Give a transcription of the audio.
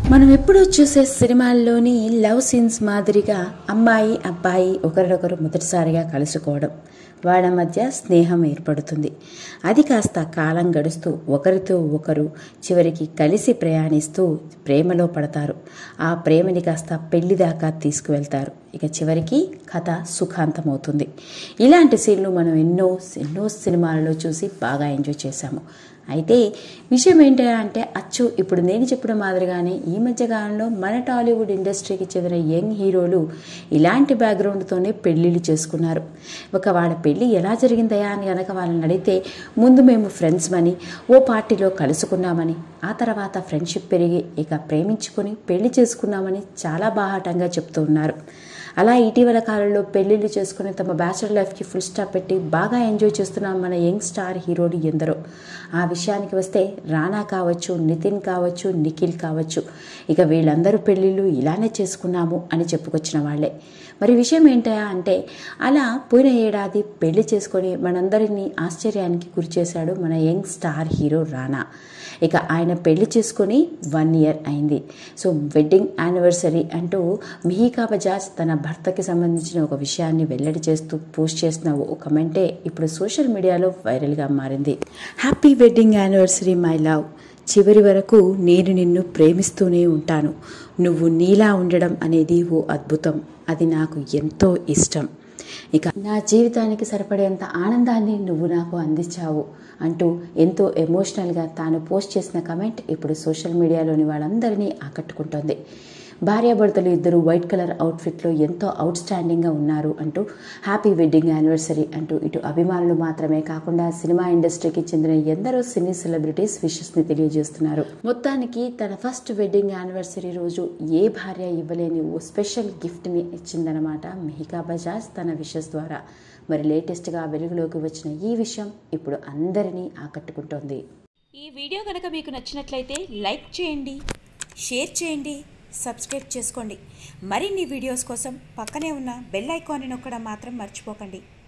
మనం ఎప్పుడూ చూసే సినిమాల్లోని లవ్ సీన్స్ మాదిరిగా అమ్మాయి అబ్బాయి ఒకరినొకరు మొదటిసారిగా కలుసుకోవడం వాళ్ళ మధ్య స్నేహం ఏర్పడుతుంది అది కాస్త కాలం గడుస్తూ ఒకరితో ఒకరు చివరికి కలిసి ప్రయాణిస్తూ ప్రేమలో పడతారు ఆ ప్రేమని కాస్త పెళ్లి దాకా తీసుకువెళ్తారు ఇక చివరికి కథ సుఖాంతమవుతుంది ఇలాంటి సీన్లు మనం ఎన్నో ఎన్నో సినిమాలలో చూసి బాగా ఎంజాయ్ చేశాము అయితే విషయం ఏంటంటే అంటే అచ్చు ఇప్పుడు నేను చెప్పిన మాదిరిగానే ఈ మధ్య కాలంలో మన టాలీవుడ్ ఇండస్ట్రీకి చెందిన యంగ్ హీరోలు ఇలాంటి బ్యాక్గ్రౌండ్తోనే పెళ్ళిళ్ళు చేసుకున్నారు ఒక వాళ్ళ పెళ్ళి ఎలా జరిగిందయా అని కనుక వాళ్ళని అడిగితే ముందు మేము ఫ్రెండ్స్ అని ఓ పార్టీలో కలుసుకున్నామని ఆ తర్వాత ఫ్రెండ్షిప్ పెరిగి ఇక ప్రేమించుకొని పెళ్లి చేసుకున్నామని చాలా బాహాటంగా చెప్తూ ఉన్నారు అలా ఇటీవల కాలంలో పెళ్లిళ్ళు చేసుకుని తమ బ్యాచులర్ లైఫ్కి ఫుల్ స్టాప్ పెట్టి బాగా ఎంజాయ్ చేస్తున్న మన యంగ్ స్టార్ హీరోలు ఎందరో ఆ విషయానికి వస్తే రానా కావచ్చు నితిన్ కావచ్చు నిఖిల్ కావచ్చు ఇక వీళ్ళందరూ పెళ్ళిళ్ళు ఇలానే చేసుకున్నాము అని చెప్పుకొచ్చిన వాళ్ళే మరి విషయం ఏంటా అంటే అలా పోయిన ఏడాది పెళ్లి చేసుకొని మనందరినీ ఆశ్చర్యానికి గురి చేశాడు మన యంగ్ స్టార్ హీరో రానా ఇక ఆయన పెళ్లి చేసుకొని వన్ ఇయర్ అయింది సో వెడ్డింగ్ యానివర్సరీ అంటూ మిహికా బజాజ్ తన భర్తకి సంబంధించిన ఒక విషయాన్ని వెల్లడి చేస్తూ పోస్ట్ చేసిన ఓ కమెంటే ఇప్పుడు సోషల్ మీడియాలో వైరల్గా మారింది happy wedding anniversary my love చివరి వరకు నేను నిన్ను ప్రేమిస్తూనే ఉంటాను నువ్వు నీలా ఉండడం అనేది ఓ అద్భుతం అది నాకు ఎంతో ఇష్టం ఇక నా జీవితానికి సరిపడేంత ఆనందాన్ని నువ్వు నాకు అందించావు అంటూ ఎంతో ఎమోషనల్గా తాను పోస్ట్ చేసిన కమెంట్ ఇప్పుడు సోషల్ మీడియాలోని వాళ్ళందరినీ ఆకట్టుకుంటోంది భార్యాభర్తలు ఇద్దరు వైట్ కలర్ అవుట్ఫిట్లో ఎంతో అవుట్ స్టాండింగ్గా ఉన్నారు అంటూ హ్యాపీ వెడ్డింగ్ యానివర్సరీ అంటూ ఇటు అభిమానులు మాత్రమే కాకుండా సినిమా ఇండస్ట్రీకి చెందిన ఎందరో సినీ సెలబ్రిటీస్ విషెస్ని తెలియజేస్తున్నారు మొత్తానికి తన ఫస్ట్ వెడ్డింగ్ యానివర్సరీ రోజు ఏ భార్య ఇవ్వలేని ఓ స్పెషల్ గిఫ్ట్ని ఇచ్చిందనమాట మిహికా బజాజ్ తన విషెస్ ద్వారా మరి లేటెస్ట్గా వెలుగులోకి వచ్చిన ఈ విషయం ఇప్పుడు అందరినీ ఆకట్టుకుంటోంది ఈ వీడియో కనుక మీకు నచ్చినట్లయితే లైక్ చేయండి షేర్ చేయండి సబ్స్క్రైబ్ చేసుకోండి మరిన్ని వీడియోస్ కోసం పక్కనే ఉన్న బెల్ ఐకాన్ని నొక్కడం మాత్రం మర్చిపోకండి